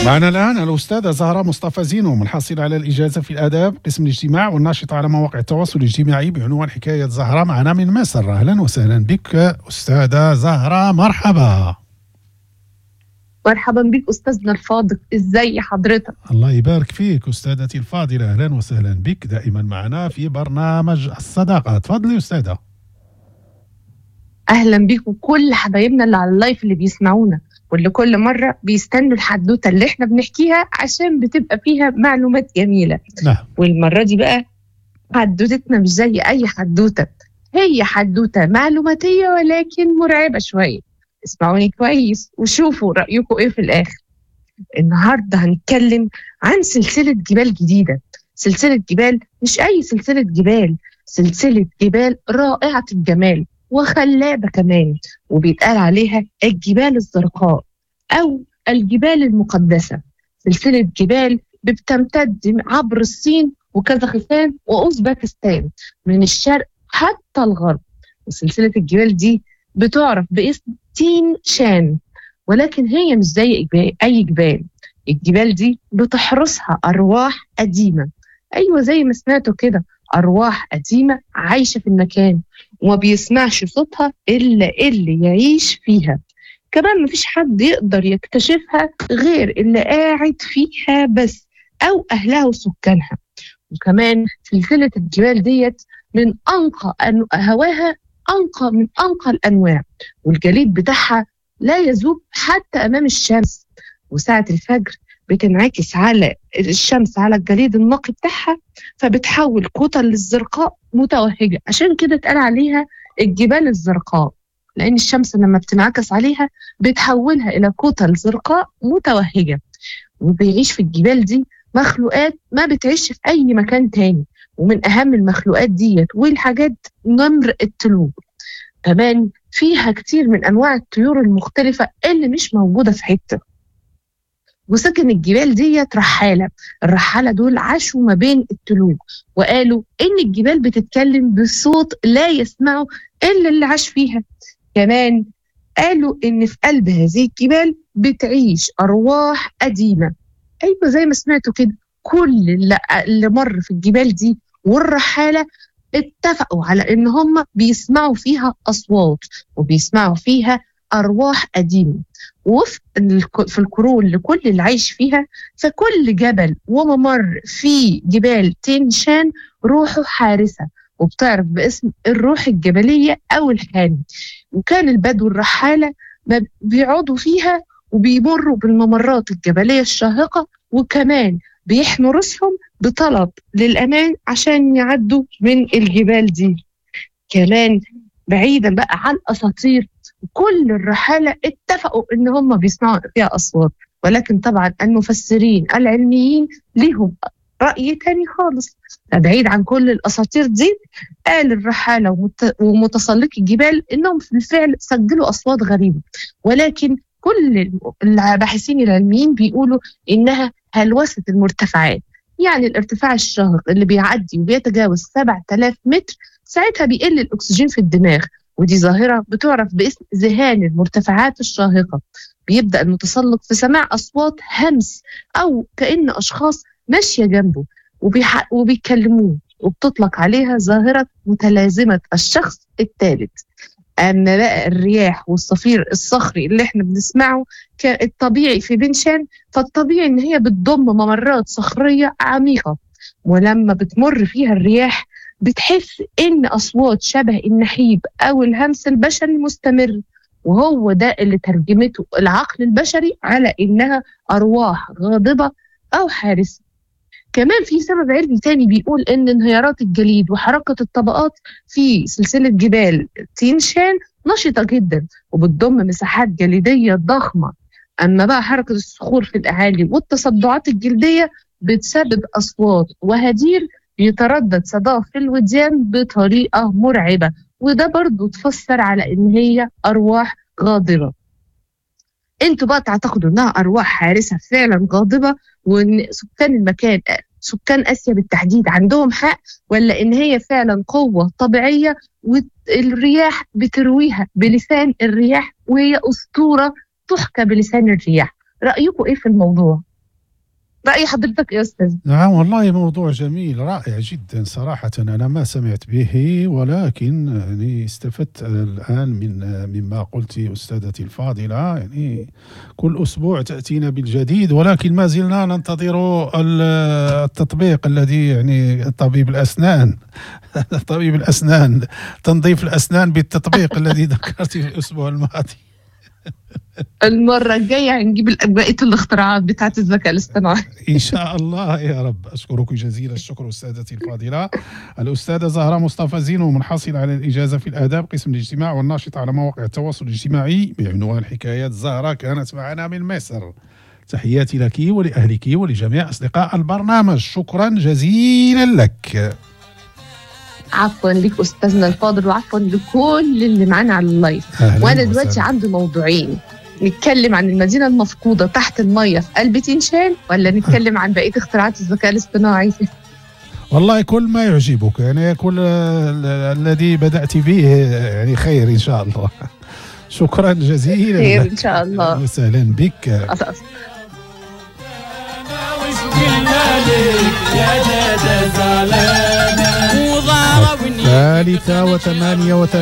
معنا الآن الأستاذة زهرة مصطفى زينو منحصلة على الإجازة في الآداب قسم الاجتماع والناشطة على مواقع التواصل الاجتماعي بعنوان حكاية زهرة معنا من مصر أهلا وسهلا بك أستاذة زهرة مرحبا مرحبا بك استاذنا الفاضل ازاي حضرتك الله يبارك فيك أستاذتي الفاضلة أهلا وسهلا بك دائما معنا في برنامج الصداقة تفضلي أستاذة اهلا بيك وكل حبايبنا اللي على اللايف اللي بيسمعونا واللي كل مره بيستنوا الحدوته اللي احنا بنحكيها عشان بتبقى فيها معلومات جميله نعم والمره دي بقى حدوتتنا مش زي اي حدوته هي حدوته معلوماتيه ولكن مرعبه شويه اسمعوني كويس وشوفوا رايكم ايه في الاخر النهارده هنتكلم عن سلسله جبال جديده سلسله جبال مش اي سلسله جبال سلسله جبال رائعه الجمال وخلابه كمان وبيتقال عليها الجبال الزرقاء او الجبال المقدسه سلسله جبال بتمتد عبر الصين وكازاخستان واوزبكستان من الشرق حتى الغرب وسلسله الجبال دي بتعرف باسم تين شان ولكن هي مش زي إجبال- اي جبال الجبال دي بتحرسها ارواح قديمه ايوه زي ما سمعتوا كده ارواح قديمه عايشه في المكان وما بيسمعش صوتها الا اللي يعيش فيها كمان مفيش حد يقدر يكتشفها غير اللي قاعد فيها بس او اهلها وسكانها وكمان سلسله الجبال ديت من انقى أن- هواها انقى من انقى الانواع والجليد بتاعها لا يذوب حتى امام الشمس وساعه الفجر بتنعكس على الشمس على الجليد النقي بتاعها فبتحول كتل الزرقاء متوهجه عشان كده اتقال عليها الجبال الزرقاء لان الشمس لما بتنعكس عليها بتحولها الى كتل زرقاء متوهجه وبيعيش في الجبال دي مخلوقات ما بتعيش في اي مكان تاني ومن اهم المخلوقات ديت والحاجات نمر التلوج كمان فيها كتير من انواع الطيور المختلفه اللي مش موجوده في حته وسكن الجبال ديت رحاله الرحاله دول عاشوا ما بين التلوج وقالوا ان الجبال بتتكلم بصوت لا يسمعه الا اللي عاش فيها كمان قالوا ان في قلب هذه الجبال بتعيش ارواح قديمه ايوه زي ما سمعتوا كده كل اللي, اللي مر في الجبال دي والرحاله اتفقوا على ان هم بيسمعوا فيها اصوات وبيسمعوا فيها ارواح قديمه وفي الك- في القرون لكل اللي عايش فيها فكل جبل وممر في جبال تينشان روحه حارسه وبتعرف باسم الروح الجبليه او الحامي وكان البدو الرحاله ما بيقعدوا فيها وبيمروا بالممرات الجبليه الشاهقه وكمان بيحموا راسهم بطلب للامان عشان يعدوا من الجبال دي كمان بعيدا بقى عن اساطير كل الرحاله اتفقوا ان هم بيسمعوا فيها اصوات ولكن طبعا المفسرين العلميين ليهم راي تاني خالص بعيد عن كل الاساطير دي قال الرحاله ومت- ومتسلقي الجبال انهم بالفعل سجلوا اصوات غريبه ولكن كل الباحثين العلميين بيقولوا انها هلوسه المرتفعات يعني الارتفاع الشاهق اللي بيعدي وبيتجاوز 7000 متر ساعتها بيقل الاكسجين في الدماغ ودي ظاهره بتعرف باسم ذهان المرتفعات الشاهقه بيبدا المتسلق في سماع اصوات همس او كان اشخاص ماشيه جنبه وبيح... وبيكلموه وبتطلق عليها ظاهره متلازمه الشخص الثالث اما بقى الرياح والصفير الصخري اللي احنا بنسمعه كالطبيعي في بنشان فالطبيعي ان هي بتضم ممرات صخريه عميقه ولما بتمر فيها الرياح بتحس ان اصوات شبه النحيب او الهمس البشري مستمر وهو ده اللي ترجمته العقل البشري على انها ارواح غاضبه او حارسه كمان في سبب علمي تاني بيقول ان انهيارات الجليد وحركه الطبقات في سلسله جبال تينشان نشطه جدا وبتضم مساحات جليديه ضخمه اما بقى حركه الصخور في الاعالي والتصدعات الجلديه بتسبب اصوات وهدير بيتردد صداه في الوديان بطريقه مرعبه وده برضو تفسر على ان هي ارواح غاضبه انتوا بقى تعتقدوا انها ارواح حارسه فعلا غاضبه وان سكان المكان سكان اسيا بالتحديد عندهم حق ولا ان هي فعلا قوه طبيعيه والرياح بترويها بلسان الرياح وهي اسطوره تحكى بلسان الرياح رايكم ايه في الموضوع رأي حضرتك إيه يا أستاذ؟ نعم والله موضوع جميل رائع جدا صراحة أنا ما سمعت به ولكن يعني استفدت الآن من مما قلت أستاذتي الفاضلة يعني كل أسبوع تأتينا بالجديد ولكن ما زلنا ننتظر التطبيق الذي يعني طبيب الأسنان طبيب الأسنان تنظيف الأسنان بالتطبيق الذي ذكرت في الأسبوع الماضي المرة الجاية هنجيب بقية الاختراعات بتاعت الذكاء الاصطناعي إن شاء الله يا رب أشكرك جزيل الشكر أستاذتي الفاضلة الأستاذة زهرة مصطفى زينو منحصلة على الإجازة في الآداب قسم الاجتماع والناشطة على مواقع التواصل الاجتماعي بعنوان حكايات زهرة كانت معنا من مصر تحياتي لك ولأهلك ولجميع أصدقاء البرنامج شكرا جزيلا لك عفوا لك استاذنا الفاضل وعفوا لكل اللي معانا على اللايف وانا دلوقتي عندي موضوعين نتكلم عن المدينه المفقوده تحت الميه في قلب تنشان ولا نتكلم عن بقيه اختراعات الذكاء الاصطناعي والله كل ما يعجبك يعني كل الذي بدأت به يعني خير إن شاء الله شكرا جزيلا خير إن شاء الله وسهلا بك أصلاً. الثالثة وثمانية وثلاثين